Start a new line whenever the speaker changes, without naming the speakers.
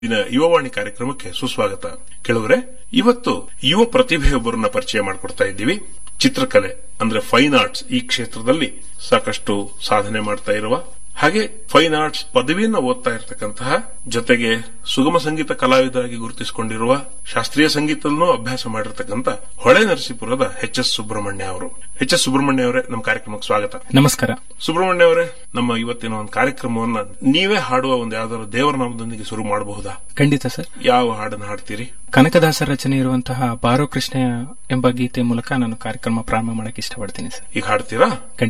ದಿನ ಯುವವಾಣಿ ಕಾರ್ಯಕ್ರಮಕ್ಕೆ ಸುಸ್ವಾಗತ ಕೆಲವರೆ ಇವತ್ತು ಯುವ ಪ್ರತಿಭೆಯೊಬ್ಬರನ್ನ ಪರಿಚಯ ಮಾಡಿಕೊಡ್ತಾ ಇದ್ದೀವಿ ಚಿತ್ರಕಲೆ ಅಂದ್ರೆ ಫೈನ್ ಆರ್ಟ್ಸ್ ಈ ಕ್ಷೇತ್ರದಲ್ಲಿ ಸಾಕಷ್ಟು ಸಾಧನೆ ಮಾಡ್ತಾ ಇರುವ ಹಾಗೆ ಫೈನ್ ಆರ್ಟ್ಸ್ ಪದವಿಯನ್ನ ಓದ್ತಾ ಇರತಕ್ಕಂತಹ ಜೊತೆಗೆ ಸುಗಮ ಸಂಗೀತ ಕಲಾವಿದರಾಗಿ ಗುರುತಿಸಿಕೊಂಡಿರುವ ಶಾಸ್ತ್ರೀಯ ಸಂಗೀತದಲ್ಲೂ ಅಭ್ಯಾಸ ಮಾಡಿರ್ತಕ್ಕಂಥ ಹೊಳೆ ನರಸೀಪುರದ ಎಚ್ ಎಸ್ ಸುಬ್ರಹ್ಮಣ್ಯ ಅವರು ಎಚ್ ಎಸ್ ಸುಬ್ರಹ್ಮಣ್ಯ ಅವರೇ ನಮ್ಮ ಕಾರ್ಯಕ್ರಮಕ್ಕೆ ಸ್ವಾಗತ
ನಮಸ್ಕಾರ
ಸುಬ್ರಹ್ಮಣ್ಯ ಅವರೇ ನಮ್ಮ ಇವತ್ತಿನ ಒಂದು ಕಾರ್ಯಕ್ರಮವನ್ನ ನೀವೇ ಹಾಡುವ ಒಂದು ಯಾವ್ದಾದ್ರು ದೇವರ ನಾಮದೊಂದಿಗೆ ಶುರು ಮಾಡಬಹುದಾ
ಖಂಡಿತ ಸರ್
ಯಾವ ಹಾಡನ್ನು ಹಾಡ್ತೀರಿ
ಕನಕದಾಸರ ರಚನೆ ಇರುವಂತಹ ಬಾರೋ ಕೃಷ್ಣ ಎಂಬ ಗೀತೆ ಮೂಲಕ ನಾನು ಕಾರ್ಯಕ್ರಮ ಪ್ರಾರಂಭ ಮಾಡಕ್ಕೆ ಇಷ್ಟಪಡ್ತೀನಿ ಸರ್
ಈಗ ಹಾಡ್ತೀರಾ
ಖಂಡಿತ